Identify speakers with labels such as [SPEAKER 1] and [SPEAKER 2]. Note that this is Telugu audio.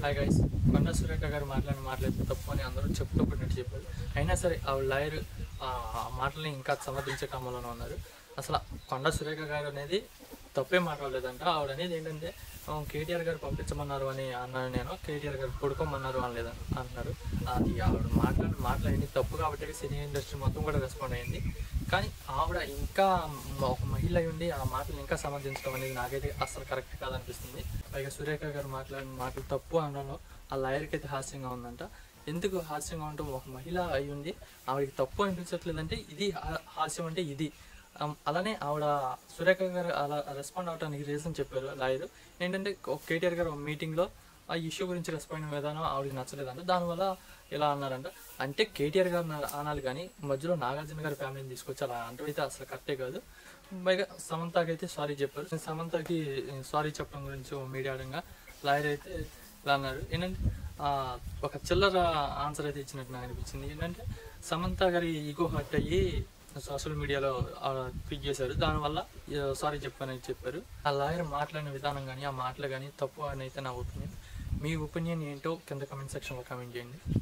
[SPEAKER 1] హాయ్ గైస్ కొండ సురేఖ గారు మాట్లాడిన మాట్లాడితే తప్పు అని అందరూ చెప్తూ కొట్టినట్టు చెప్పారు అయినా సరే ఆ లాయర్ ఆ మాటల్ని ఇంకా సమర్థించే క్రమంలోనే ఉన్నారు అసలు కొండ సురేఖ గారు అనేది తప్పే మాట్లాడలేదంట ఆవిడ అనేది ఏంటంటే "ఆ, కేటీఆర్ గారు పంపించమన్నారు అని అన్నాను నేను కేటీఆర్ గారు పడుకోమన్నారు అనలేదని అంటున్నారు అది ఆవిడ మాట్లాడిన మాటలు అన్ని తప్పు కాబట్టి సినీ ఇండస్ట్రీ మొత్తం కూడా రెస్పాండ్ అయింది కానీ ఆవిడ ఇంకా ఒక మహిళ అయి ఉండి ఆ మాటలు ఇంకా సమర్థించడం అనేది నాకైతే అసలు కరెక్ట్ కాదనిపిస్తుంది పైగా సురేఖ గారు మాట్లాడిన మాటలు తప్పు అనడంలో ఆ లాయర్కి అయితే హాస్యంగా ఉందంట ఎందుకు హాస్యంగా ఉంటూ ఒక మహిళ అయి ఉండి ఆవిడకి తప్పు అనిపించట్లేదంటే ఇది హా- హాస్యం అంటే ఇది అమ్, అలానే ఆవిడ సురేఖ గారు అలా రెస్పాండ్ అవడానికి రీజన్ చెప్పారు లాయర్ ఏంటంటే ఒక కేటీఆర్ గారు మీటింగ్లో ఆ ఇష్యూ గురించి రెస్పాండ్ అయిన విధానం ఆవిడకి నచ్చలేదంట దానివల్ల ఇలా అన్నారంట అంటే కేటీఆర్ గారు నా- అనాలి కానీ మధ్యలో నాగార్జున గారి ఫ్యామిలీని తీసుకొచ్చి అలా అంటైతే అసలు కరెక్టే కాదు పైగా సమంతకి అయితే సారీ చెప్పారు సమంతకి సారీ చెప్పడం గురించి మీడియా అడగా లాయర్ అయితే ఇలా అన్నారు ఏంటంటే ఆ, ఒక చిల్లర ఆన్సర్ అయితే ఇచ్చినట్టు నాకు అనిపించింది ఏంటంటే సమంత గారి ఈగో హర్ట్ అయ్యి సోషల్ మీడియాలో ట్వీట్ చేశారు దానివల్ల సారీ చెప్పానని చెప్పారు ఆ లాయర్ మాట్లాడిన విధానం కానీ ఆ మాటలు కానీ తప్పు అని అయితే నా ఒపీనియన్ మీ ఒపీనియన్ ఏంటో కింద కమెంట్ సెక్షన్లో కామెంట్ చేయండి